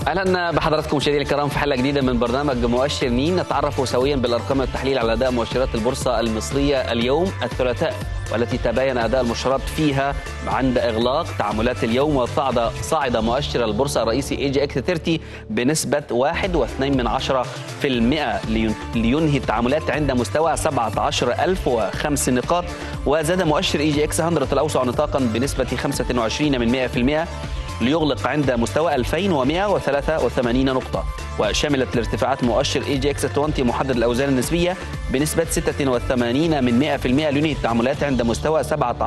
اهلا بحضراتكم مشاهدينا الكرام في حلقه جديده من برنامج مؤشر مين نتعرف سويا بالارقام والتحليل على اداء مؤشرات البورصه المصريه اليوم الثلاثاء والتي تباين اداء المؤشرات فيها عند اغلاق تعاملات اليوم وصعد صعد مؤشر البورصه الرئيسي اي جي اكس 30 بنسبه 1.2% لينهي التعاملات عند مستوى 17005 نقاط وزاد مؤشر اي جي اكس 100 الاوسع نطاقا بنسبه 25 100% ليغلق عند مستوى 2183 نقطة وشملت الارتفاعات مؤشر اي جي اكس 20 محدد الاوزان النسبيه بنسبه 86 من 100% لينهي التعاملات عند مستوى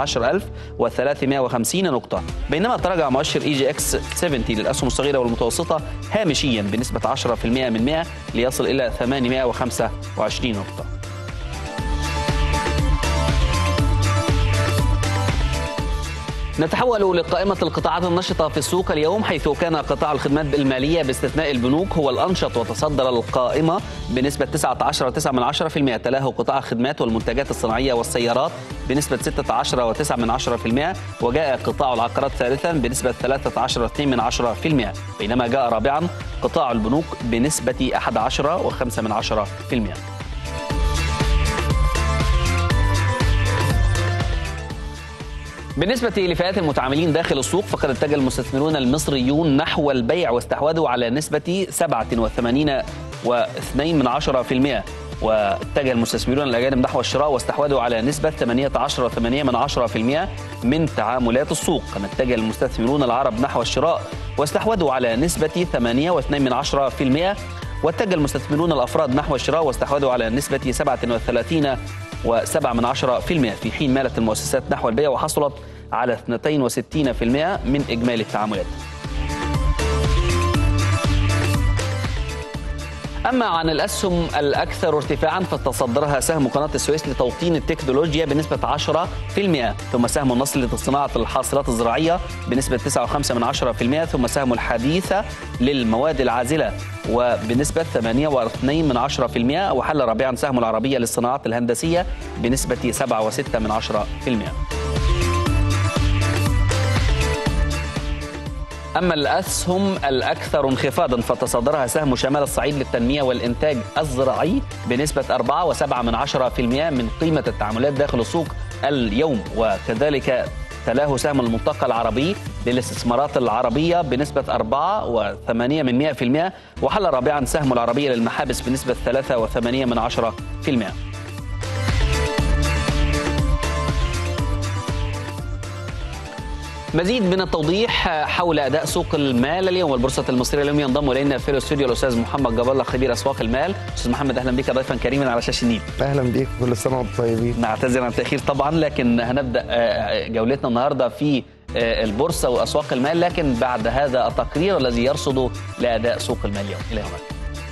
17350 نقطه بينما تراجع مؤشر اي جي اكس 70 للاسهم الصغيره والمتوسطه هامشيا بنسبه 10% من 100 ليصل الى 825 نقطه نتحول لقائمة القطاعات النشطة في السوق اليوم حيث كان قطاع الخدمات المالية باستثناء البنوك هو الأنشط وتصدر القائمة بنسبة 19.9% تلاه قطاع الخدمات والمنتجات الصناعية والسيارات بنسبة 16.9% وجاء قطاع العقارات ثالثا بنسبة 13.2% بينما جاء رابعا قطاع البنوك بنسبة 11.5%. بالنسبة لفئات المتعاملين داخل السوق فقد اتجه المستثمرون المصريون نحو البيع واستحوذوا على نسبة 87 و2 من 10% واتجه المستثمرون الأجانب نحو الشراء واستحوذوا على نسبة 18 و8 من 10% من تعاملات السوق كما اتجه المستثمرون العرب نحو الشراء واستحوذوا على نسبة 8 و2 من 10% واتجه المستثمرون الأفراد نحو الشراء واستحوذوا على نسبة 37 و7 من 10% في حين مالت المؤسسات نحو البيع وحصلت على 62% من إجمالي التعاملات أما عن الأسهم الأكثر ارتفاعا فتصدرها سهم قناة السويس لتوطين التكنولوجيا بنسبة 10% ثم سهم النصر لصناعة الحاصلات الزراعية بنسبة 9.5 من 10% ثم سهم الحديثة للمواد العازلة وبنسبة 8.2 من 10% وحل رابعا سهم العربية للصناعات الهندسية بنسبة 7.6 من 10%. أما الأسهم الأكثر انخفاضا فتصدرها سهم شمال الصعيد للتنمية والإنتاج الزراعي بنسبة 4.7 من 10% من قيمة التعاملات داخل السوق اليوم وكذلك تلاه سهم المنطقة العربي للاستثمارات العربية بنسبة 4.8 من 100% وحل رابعا سهم العربية للمحابس بنسبة 3.8 من 10%. مزيد من التوضيح حول اداء سوق المال اليوم والبورصه المصريه اليوم ينضم الينا في الاستوديو الاستاذ محمد جاب الله خبير اسواق المال استاذ محمد اهلا بك ضيفا كريما على شاشه النيل اهلا بيك كل سنه وانتم طيبين نعتذر عن التاخير طبعا لكن هنبدا جولتنا النهارده في البورصه واسواق المال لكن بعد هذا التقرير الذي يرصد لاداء سوق المال اليوم الى هناك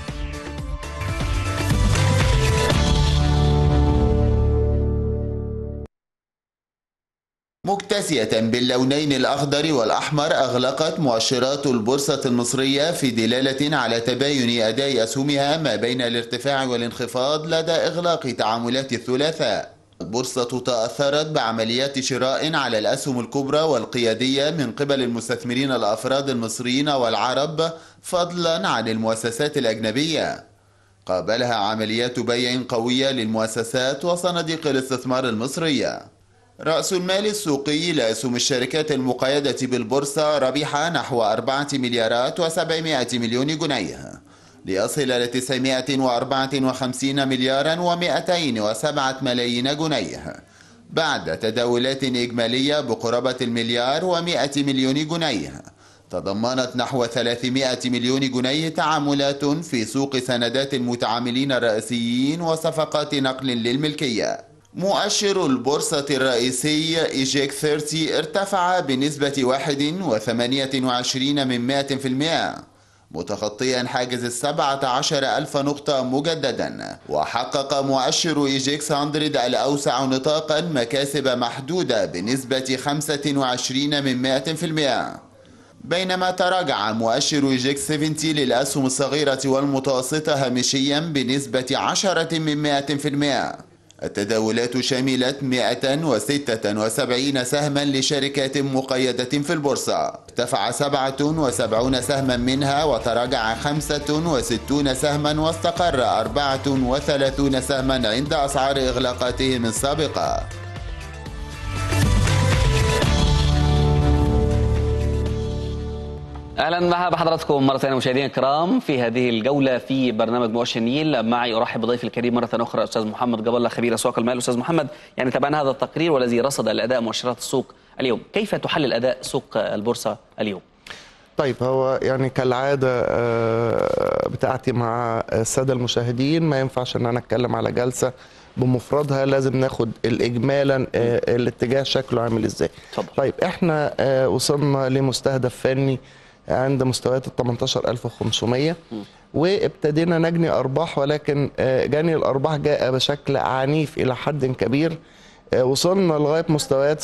مكتسية باللونين الأخضر والأحمر أغلقت مؤشرات البورصة المصرية في دلالة على تباين أداء أسهمها ما بين الارتفاع والانخفاض لدى إغلاق تعاملات الثلاثاء البورصة تأثرت بعمليات شراء على الأسهم الكبرى والقيادية من قبل المستثمرين الأفراد المصريين والعرب فضلا عن المؤسسات الأجنبية قابلها عمليات بيع قوية للمؤسسات وصناديق الاستثمار المصرية رأس المال السوقي لأسهم الشركات المقيدة بالبورصة ربح نحو 4 مليارات و700 مليون جنيه ليصل ل 954 مليارا و207 ملايين جنيه بعد تداولات إجمالية بقرابة المليار و100 مليون جنيه تضمنت نحو 300 مليون جنيه تعاملات في سوق سندات المتعاملين الرئيسيين وصفقات نقل للملكيه مؤشر البورصة الرئيسي إيجيك 30 ارتفع بنسبة 1.28 من 100% متخطيا حاجز السبعة عشر ألف نقطة مجددا وحقق مؤشر إيجيكس 100 الأوسع نطاقا مكاسب محدودة بنسبة 25 من 100% بينما تراجع مؤشر إيجيكس 70 للأسهم الصغيرة والمتوسطة هامشيا بنسبة 10 من 100% التداولات شملت 176 سهما لشركات مقيدة في البورصة ارتفع 77 سهما منها وتراجع 65 سهما واستقر 34 سهما عند أسعار إغلاقاتهم السابقة اهلا بحضراتكم مره ثانيه مشاهدينا الكرام في هذه الجوله في برنامج مؤشر النيل معي ارحب بضيفي الكريم مره اخرى استاذ محمد جاب الله خبير اسواق المال استاذ محمد يعني تابعنا هذا التقرير والذي رصد الاداء مؤشرات السوق اليوم كيف تحلل اداء سوق البورصه اليوم طيب هو يعني كالعادة آه، بتاعتي مع السادة المشاهدين ما ينفعش ان انا اتكلم على جلسة بمفردها لازم ناخد الاجمالا آه، الاتجاه شكله عامل ازاي اتفضل. طيب احنا آه، وصلنا لمستهدف فني عند مستويات ال 18500 وابتدينا نجني ارباح ولكن آه، جني الارباح جاء بشكل عنيف الى حد كبير آه، وصلنا لغايه مستويات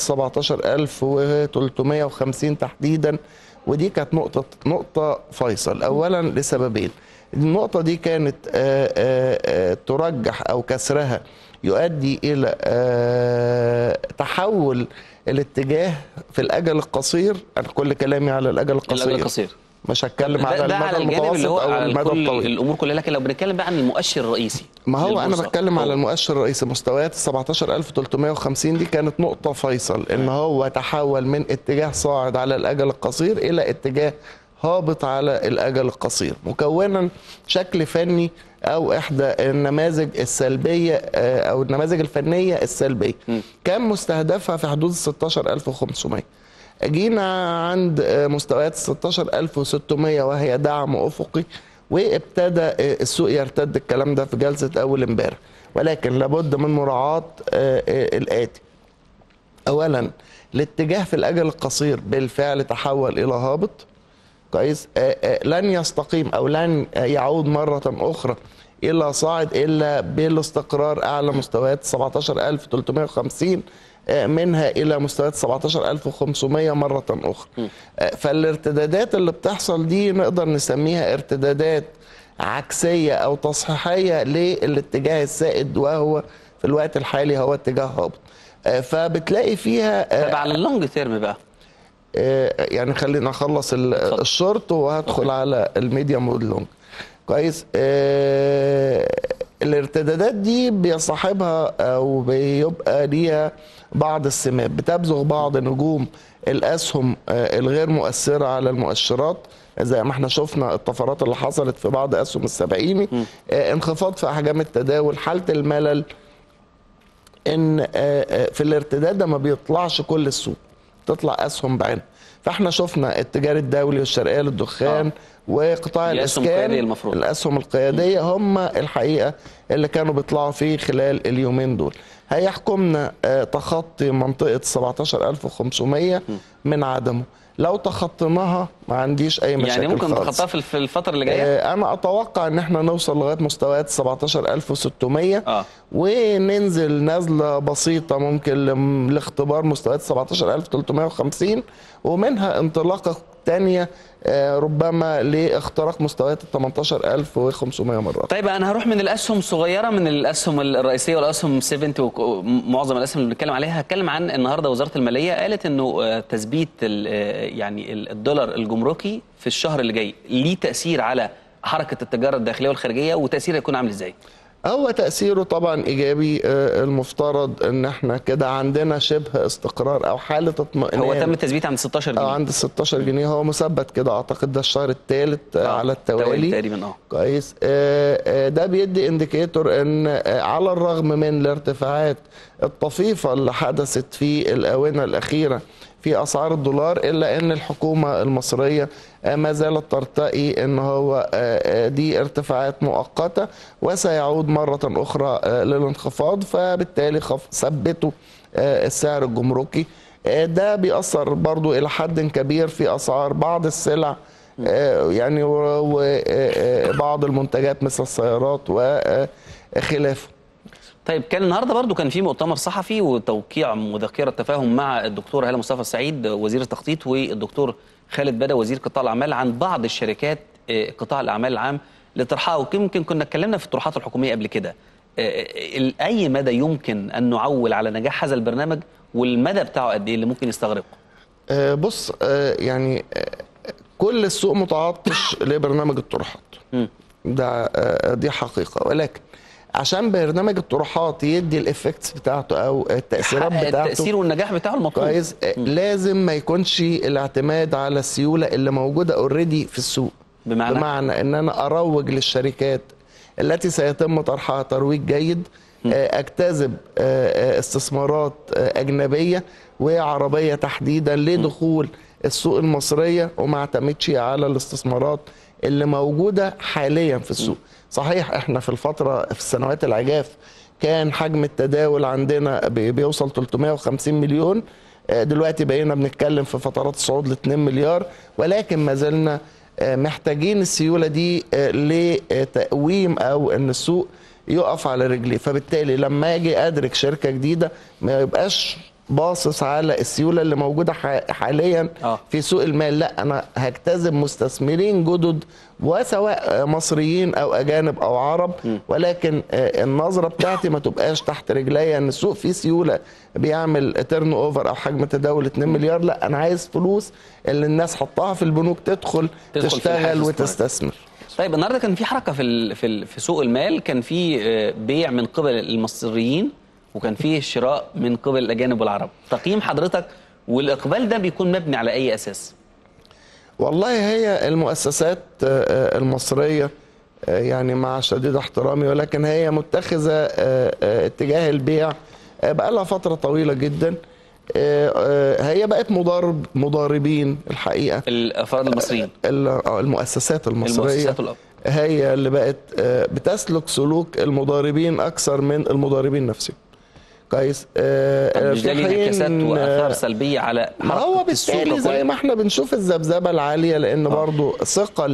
17350 تحديدا ودي كانت نقطه نقطه فيصل اولا لسببين النقطه دي كانت آه، آه، آه، ترجح او كسرها يؤدي الى آه، تحول الاتجاه في الاجل القصير انا كل كلامي على الاجل القصير الاجل القصير مش هتكلم على ده, ده المدى على الجانب اللي المتوسط هو او على المدى كل الطويل الامور كلها لكن لو بنتكلم بقى عن المؤشر الرئيسي ما هو انا للبورصة. بتكلم على هو. المؤشر الرئيسي مستويات 17350 دي كانت نقطة فيصل ان هو تحول من اتجاه صاعد على الاجل القصير الى اتجاه هابط على الاجل القصير مكونا شكل فني او احدى النماذج السلبية آه، او النماذج الفنية السلبية كان مستهدفها في حدود 16500 جينا عند آه، مستويات 16600 وهي دعم افقي وابتدى آه، السوق يرتد الكلام ده في جلسه اول امبارح ولكن لابد من مراعاه آه، آه، الاتي اولا الاتجاه في الاجل القصير بالفعل تحول الى هابط كويس آه، آه، لن يستقيم او لن يعود مره اخرى الى صاعد الا بالاستقرار اعلى مستويات 17350 آه، منها الى مستويات 17500 مره اخرى آه، فالارتدادات اللي بتحصل دي نقدر نسميها ارتدادات عكسيه او تصحيحيه للاتجاه السائد وهو في الوقت الحالي هو اتجاه هابط آه، فبتلاقي فيها آه، طب على اللونج تيرم بقى آه، يعني خلينا اخلص ال- اتفضل. الشورت وهدخل على الميديوم واللونج كويس آه، الارتدادات دي بيصاحبها او بيبقى ليها بعض السمات بتبزغ بعض نجوم الاسهم آه، الغير مؤثره على المؤشرات زي ما احنا شفنا الطفرات اللي حصلت في بعض اسهم السبعيني آه، انخفاض في احجام التداول حاله الملل ان آه، آه، في الارتداد ده ما بيطلعش كل السوق تطلع اسهم بعينها فاحنا شفنا التجاري الدولي والشرقيه للدخان آه. وقطاع الأسهم الاسكان القيادية المفروض. الاسهم القياديه هم الحقيقه اللي كانوا بيطلعوا فيه خلال اليومين دول هيحكمنا آه، تخطي منطقه 17500 من عدمه لو تخطيناها ما عنديش اي مشاكل يعني ممكن خالص. نتخطاها في في الفتره اللي جايه آه، انا اتوقع ان احنا نوصل لغايه مستويات 17600 اه وننزل نزله بسيطه ممكن لم- لاختبار مستويات 17350 ومنها انطلاقه تانية آه، ربما لاختراق مستويات ال 18500 مره طيب انا هروح من الاسهم صغيره من الاسهم الرئيسيه والاسهم 70 ومعظم الاسهم اللي بنتكلم عليها هتكلم عن النهارده وزاره الماليه قالت انه آه، تثبيت ال- آه، يعني ال- الدولار الجمركي في الشهر اللي جاي ليه تاثير على حركه التجاره الداخليه والخارجيه وتاثيره يكون عامل ازاي؟ هو تأثيره طبعا إيجابي آه، المفترض إن إحنا كده عندنا شبه استقرار أو حالة اطمئنان هو تم التثبيت عند 16 أو جنيه عند ال 16 جنيه هو مثبت كده أعتقد ده الشهر الثالث آه، على التوالي تقريبا اه كويس آه، آه، ده بيدي انديكيتور ان آه، على الرغم من الارتفاعات الطفيفه اللي حدثت في الاونه الاخيره في اسعار الدولار الا ان الحكومه المصريه آه، ما زالت ترتقي ان هو آه، آه، دي ارتفاعات مؤقته وسيعود مره اخرى آه، للانخفاض فبالتالي خف- ثبتوا آه، السعر الجمركي آه، ده بيأثر برضو إلى حد كبير في أسعار بعض السلع آه، يعني وبعض المنتجات مثل السيارات وخلافه طيب كان النهارده برضو كان في مؤتمر صحفي وتوقيع مذكره تفاهم مع الدكتور هاله مصطفى السعيد وزير التخطيط والدكتور خالد بدا وزير قطاع الاعمال عن بعض الشركات آه، قطاع الاعمال العام لطرحها ويمكن كنا اتكلمنا في الطروحات الحكوميه قبل كده آه، ال- اي مدى يمكن ان نعول على نجاح هذا البرنامج والمدى بتاعه قد ايه اللي ممكن يستغرقه آه، بص آه، يعني آه، كل السوق متعطش لبرنامج الطروحات مم. ده آه، دي حقيقه ولكن عشان برنامج الطروحات يدي الافكتس بتاعته او التاثيرات حقق بتاعته التاثير والنجاح بتاعه المطلوب كويس آه، لازم ما يكونش الاعتماد على السيوله اللي موجوده اوريدي في السوق بمعنى بمعنى ان انا اروج للشركات التي سيتم طرحها ترويج جيد آه، اجتذب آه، آه، استثمارات آه، اجنبيه وعربيه تحديدا لدخول السوق المصريه وما اعتمدش على الاستثمارات اللي موجوده حاليا في السوق صحيح احنا في الفتره في السنوات العجاف كان حجم التداول عندنا بي- بيوصل 350 مليون آه، دلوقتي بقينا بنتكلم في فترات صعود ل 2 مليار ولكن ما زلنا آه، محتاجين السيوله دي آه، لتقويم او ان السوق يقف على رجليه فبالتالي لما اجي ادرك شركه جديده ما يبقاش باصص على السيوله اللي موجوده ح- حاليا آه. في سوق المال لا انا هجتذب مستثمرين جدد وسواء مصريين او اجانب او عرب ولكن آه، النظره بتاعتي ما تبقاش تحت رجليا ان السوق فيه سيوله بيعمل تيرن اوفر او حجم تداول 2 مليار لا انا عايز فلوس اللي الناس حطها في البنوك تدخل, تدخل في الحياة تشتغل الاستثمارية. وتستثمر طيب النهارده كان في حركه في ال- في ال- في سوق المال كان في آه، بيع من قبل المصريين وكان في شراء من قبل الاجانب والعرب تقييم حضرتك والاقبال ده بيكون مبني على اي اساس والله هي المؤسسات آه، آه، المصرية آه، يعني مع شديد احترامي ولكن هي متخذة آه، آه، اتجاه البيع آه، بقالها فترة طويلة جدا آه، آه، هي بقت مضارب مضاربين الحقيقة الافراد المصريين ال- آه، المؤسسات المصرية المؤسسات الأب. هي اللي بقت آه، بتسلك سلوك المضاربين أكثر من المضاربين نفسهم كويس آه، طب آه، مش ده في ليه حين، انعكاسات آه، واثار سلبيه على ما هو حركة السوق بالتالي زي ككل؟ ما احنا بنشوف الذبذبه العاليه لان برضو ثقل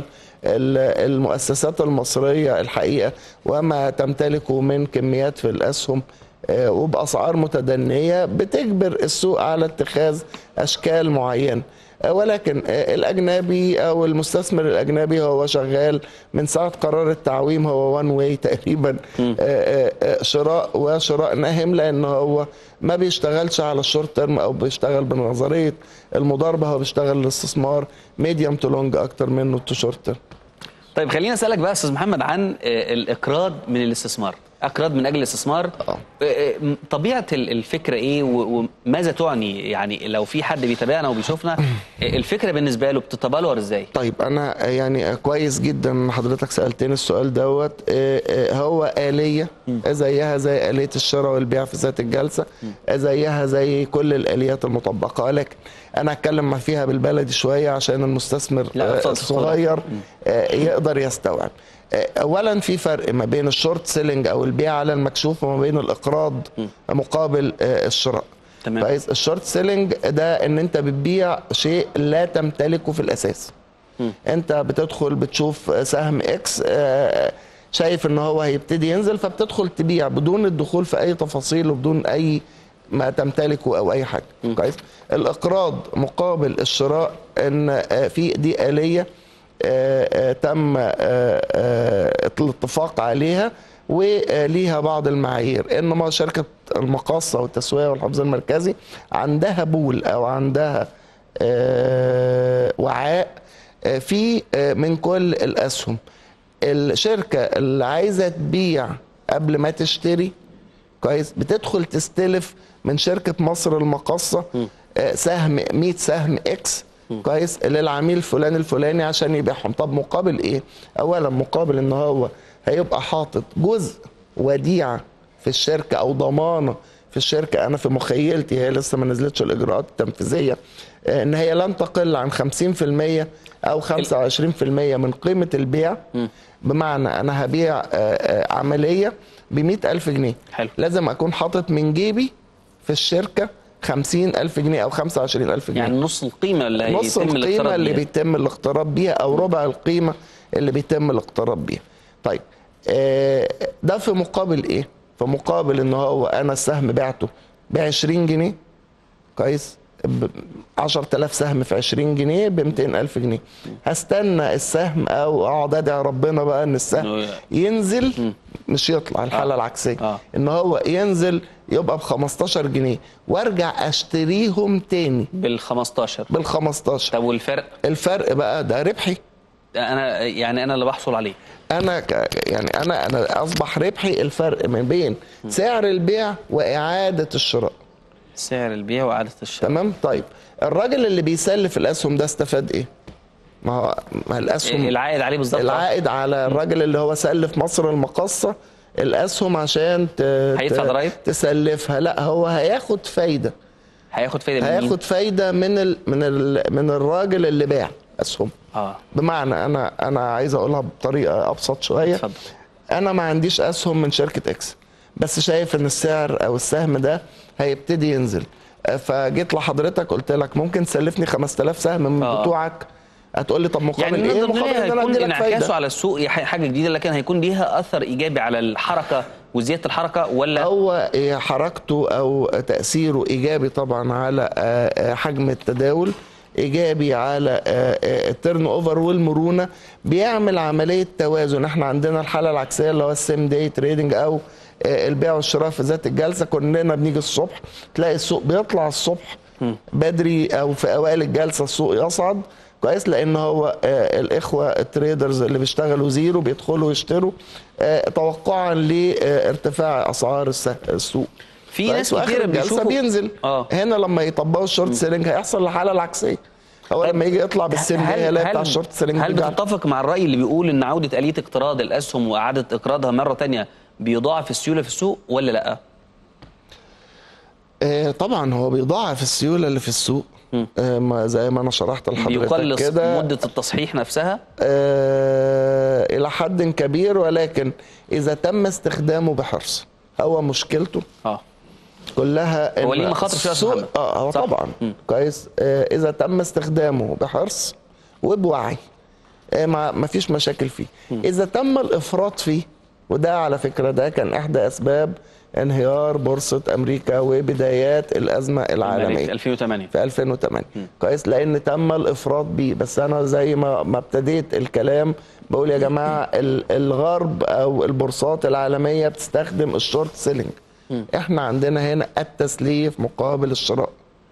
ال- المؤسسات المصريه الحقيقه وما تمتلكه من كميات في الاسهم آه، وباسعار متدنيه بتجبر السوق على اتخاذ اشكال معينه آه، ولكن آه، الاجنبي او المستثمر الاجنبي هو شغال من ساعه قرار التعويم هو وان واي تقريبا آه، آه، آه، شراء وشراء ناهم لان هو ما بيشتغلش على الشورت تيرم او بيشتغل بنظريه المضاربه هو بيشتغل الاستثمار ميديوم تو لونج اكتر منه تو شورت تيرم طيب خليني اسالك بقى يا استاذ محمد عن آه، الاقراض من الاستثمار اقراض من اجل الاستثمار آه. آه، آه، طبيعه ال- الفكره ايه و- وماذا تعني يعني لو في حد بيتابعنا وبيشوفنا آه، الفكره بالنسبه له بتتبلور ازاي طيب انا يعني كويس جدا إن حضرتك سالتني السؤال دوت آه، آه، هو آلية زيها زي آلية الشراء والبيع في ذات الجلسة زيها زي كل الآليات المطبقة ولكن أنا هتكلم فيها بالبلدي شوية عشان المستثمر لا، آه، اتفضل، الصغير آه، يقدر يستوعب آه، اولا في فرق ما بين الشورت سيلينج او البيع على المكشوف وما بين الاقراض مقابل آه، الشراء تمام. كويس الشورت سيلينج ده ان انت بتبيع شيء لا تمتلكه في الاساس انت بتدخل بتشوف سهم اكس آه، شايف ان هو هيبتدي ينزل فبتدخل تبيع بدون الدخول في اي تفاصيل وبدون اي ما تمتلكه او اي حاجه كويس الاقراض مقابل الشراء ان آه، في دي اليه آه، آه، تم آه، آه، الاتفاق عليها وليها بعض المعايير انما شركه المقاصه والتسويه والحفظ المركزي عندها بول او عندها آه، وعاء آه، فيه آه، من كل الاسهم الشركه اللي عايزه تبيع قبل ما تشتري كويس بتدخل تستلف من شركه مصر المقاصه آه، سهم 100 سهم اكس كويس للعميل فلان الفلاني عشان يبيعهم طب مقابل ايه اولا مقابل ان هو هيبقى حاطط جزء وديعه في الشركه او ضمانه في الشركه انا في مخيلتي هي لسه ما نزلتش الاجراءات التنفيذيه آه، ان هي لن تقل عن 50% او 25% من قيمه البيع بمعنى انا هبيع آه، آه، عمليه ب ألف جنيه حلو. لازم اكون حاطط من جيبي في الشركه 50000 جنيه او 25000 جنيه يعني نص القيمه اللي نص هيتم القيمه الاقتراض اللي بيها. بيتم الاقتراب بيها او ربع القيمه اللي بيتم الاقتراب بيها طيب آه، ده في مقابل ايه في مقابل ان هو انا السهم بعته ب 20 جنيه كويس ب 10000 سهم في 20 جنيه ب 200000 جنيه هستنى السهم او اقعد ادعي ربنا بقى ان السهم إنه ينزل مش يطلع الحاله العكسيه آه. ان هو ينزل يبقى ب 15 جنيه وارجع اشتريهم تاني بال 15 بال 15 طب والفرق الفرق بقى ده ربحي انا يعني انا اللي بحصل عليه انا ك... يعني انا انا اصبح ربحي الفرق ما بين سعر البيع واعاده الشراء سعر البيع واعاده الشراء تمام طيب الراجل اللي بيسلف الاسهم ده استفاد ايه ما هو ما الاسهم العائد عليه بالظبط العائد على الراجل اللي هو سلف مصر المقاصه الاسهم عشان ت... هيدفع ت- ضرايب؟ تسلفها لا هو هياخد فايده هياخد فايده من مين؟ هياخد فايده من ال... من ال... من الراجل اللي باع اسهم اه بمعنى انا انا عايز اقولها بطريقه ابسط شويه اتفضل انا ما عنديش اسهم من شركه اكس بس شايف ان السعر او السهم ده هيبتدي ينزل فجيت لحضرتك قلت لك ممكن تسلفني 5000 سهم من آه. بتوعك هتقول لي طب مقابل يعني ايه نقدر نقول مقابل ان انا هيكون ادي لك انعكاسه فايده على السوق ح- حاجه جديده لكن هيكون ليها اثر ايجابي على الحركه وزياده الحركه ولا هو إيه حركته او تاثيره ايجابي طبعا على آه، آه، حجم التداول ايجابي على التيرن اوفر والمرونه بيعمل عمليه توازن احنا عندنا الحاله العكسيه اللي هو السيم داي تريدنج او آه، البيع والشراء في ذات الجلسه كلنا بنيجي الصبح تلاقي السوق بيطلع الصبح بدري او في اوائل الجلسه السوق يصعد كويس لان هو آه، الاخوه التريدرز اللي بيشتغلوا زيرو بيدخلوا يشتروا آه، توقعا لارتفاع اسعار الس- السوق في كويس؟ ناس وآخر كتيره الجلسه بيشوفوا بينزل اه هنا لما يطبقوا الشورت سيلينج هيحصل الحاله العكسيه هو لما يجي يطلع بالسن ده هيلاقي بتاع الشورت سيلينج هل بيرجع. بتتفق مع الراي اللي بيقول ان عوده اليه اقتراض الاسهم واعاده اقراضها مره تانية بيضاعف السيوله في السوق ولا لا؟ آه، طبعا هو بيضاعف السيوله اللي في السوق آه، ما- زي ما انا شرحت لحضرتك بيقلص كده مده التصحيح نفسها آه، الى حد كبير ولكن اذا تم استخدامه بحرص هو مشكلته اه كلها هو إن ليه مخاطر شوية يا السوق- محمد. اه هو صح؟ طبعا مم. كويس آه اذا تم استخدامه بحرص وبوعي آه ما ما فيش مشاكل فيه اذا تم الافراط فيه وده على فكره ده كان احدى اسباب انهيار بورصه امريكا وبدايات الازمه العالميه 2008 في 2008 كويس لان تم الافراط بيه بس انا زي ما ما ابتديت الكلام بقول يا جماعه ال- الغرب او البورصات العالميه بتستخدم الشورت سيلينج احنا عندنا هنا التسليف مقابل الشراء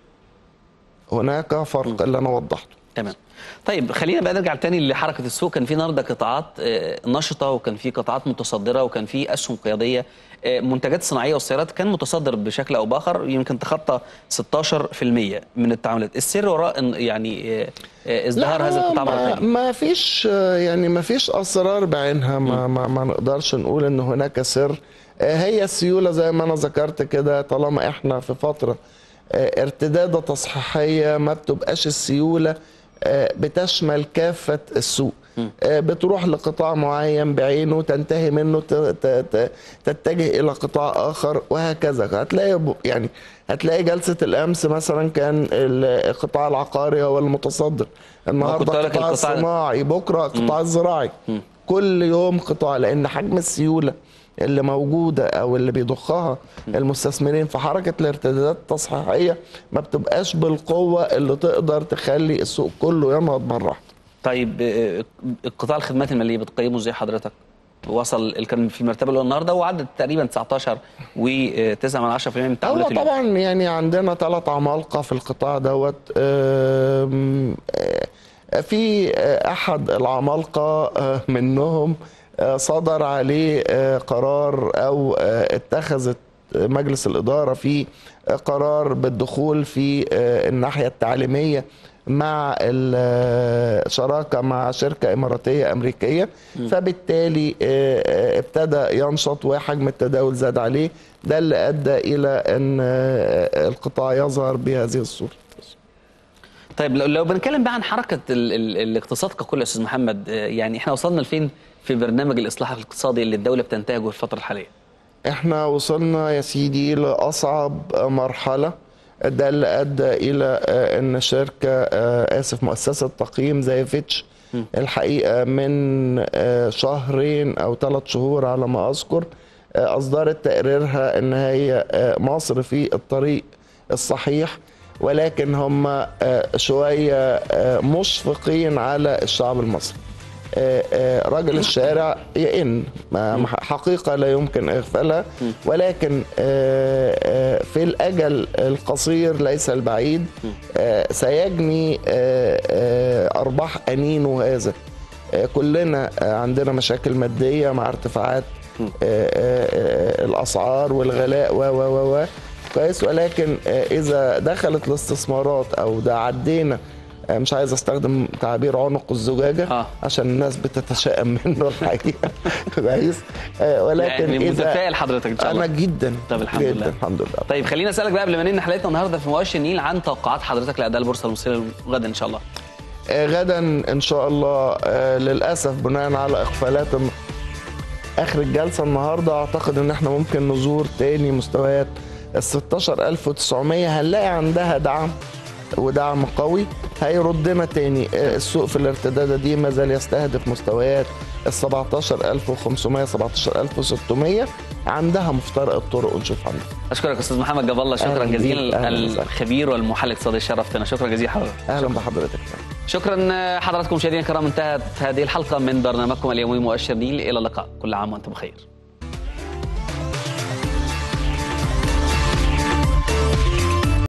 هناك فرق اللي انا وضحته تمام طيب خلينا بقى نرجع تاني لحركه السوق كان في النهارده قطاعات آه، نشطه وكان في قطاعات متصدره وكان في اسهم قياديه آه، منتجات صناعيه والسيارات كان متصدر بشكل او باخر يمكن تخطى 16% من التعاملات السر وراء إن- يعني آه، آه، ازدهار لا، هذا القطاع مره ما, ثانيه ما فيش آه، يعني ما فيش اسرار بعينها ما, ما, ما نقدرش نقول ان هناك سر آه، هي السيوله زي ما انا ذكرت كده طالما احنا في فتره آه، ارتداده تصحيحيه ما بتبقاش السيوله آه، بتشمل كافه السوق آه، بتروح لقطاع معين بعينه تنتهي منه ت- ت- ت- تتجه الى قطاع اخر وهكذا هتلاقي ب- يعني هتلاقي جلسه الامس مثلا كان القطاع العقاري هو المتصدر النهارده أقول لك القطاع القطاع- الصناعي بكره القطاع الزراعي كل يوم قطاع لان حجم السيوله اللي موجوده او اللي بيضخها المستثمرين في حركه الارتدادات التصحيحيه ما بتبقاش بالقوه اللي تقدر تخلي السوق كله ينهض مره واحده طيب آه، القطاع الخدمات الماليه بتقيمه ازاي حضرتك؟ وصل كان في المرتبه الاولى النهارده وعدت تقريبا 19 و9 من 10% من هو التعاملات اليوم. طبعا يعني عندنا ثلاث عمالقه في القطاع دوت آم، آه، في آه، احد العمالقه آه، منهم آه، صدر عليه آه، قرار او آه، اتخذت مجلس الاداره في آه، قرار بالدخول في آه، الناحيه التعليميه مع الشراكه مع شركه اماراتيه امريكيه فبالتالي آه، آه، ابتدى ينشط وحجم التداول زاد عليه ده اللي ادى الى ان آه، القطاع يظهر بهذه الصوره طيب لو, لو بنتكلم بقى عن حركه ال ال الاقتصاد ككل يا استاذ محمد آه، يعني احنا وصلنا لفين في برنامج الاصلاح الاقتصادي اللي الدوله بتنتهجه في الفتره الحاليه؟ احنا وصلنا يا سيدي لاصعب مرحله ده اللي ادى الى آه، ان شركه آه، اسف مؤسسه تقييم زي فيتش الحقيقه من آه، شهرين او ثلاث شهور على ما اذكر آه، اصدرت تقريرها ان هي آه، مصر في الطريق الصحيح ولكن هم آه، شويه آه، مشفقين على الشعب المصري آه، آه، رجل الشارع يئن ما- ما- حقيقة لا يمكن إغفالها ولكن آه، آه، في الأجل القصير ليس البعيد آه، سيجني آه، آه، أرباح أنينه هذا آه، كلنا آه، عندنا مشاكل مادية مع ارتفاعات آه، آه، آه، الأسعار والغلاء و و و و كويس ولكن آه، إذا دخلت الاستثمارات أو ده عدينا آه، مش عايز استخدم تعبير عنق الزجاجه آه. عشان الناس بتتشائم منه الحقيقه كويس آه، ولكن يعني اذا متفائل حضرتك ان شاء الله انا جدا طب الحمد جدا لله. الحمد لله طيب خلينا اسالك بقى قبل ما ننهي حلقتنا النهارده في مؤشر النيل عن توقعات حضرتك لاداء البورصه المصريه غدا ان شاء الله آه، غدا ان شاء الله آه، للاسف بناء على اقفالات الن- اخر الجلسه النهارده اعتقد ان احنا ممكن نزور تاني مستويات ال 16900 هنلاقي عندها دعم ودعم قوي هيردنا تاني آه، السوق في الارتدادة دي ما زال يستهدف مستويات ال 17500 17600 عندها مفترق الطرق ونشوف عندها اشكرك استاذ محمد جاب الله شكرا أهلاً بيك. جزيلا أهلاً وسهلاً. الخبير والمحلل الاقتصادي شرفتنا شكرا جزيلا حضرتك اهلا بحضرتك شكرا حضراتكم مشاهدينا الكرام انتهت هذه الحلقه من برنامجكم اليومي مؤشر نيل الى اللقاء كل عام وانتم بخير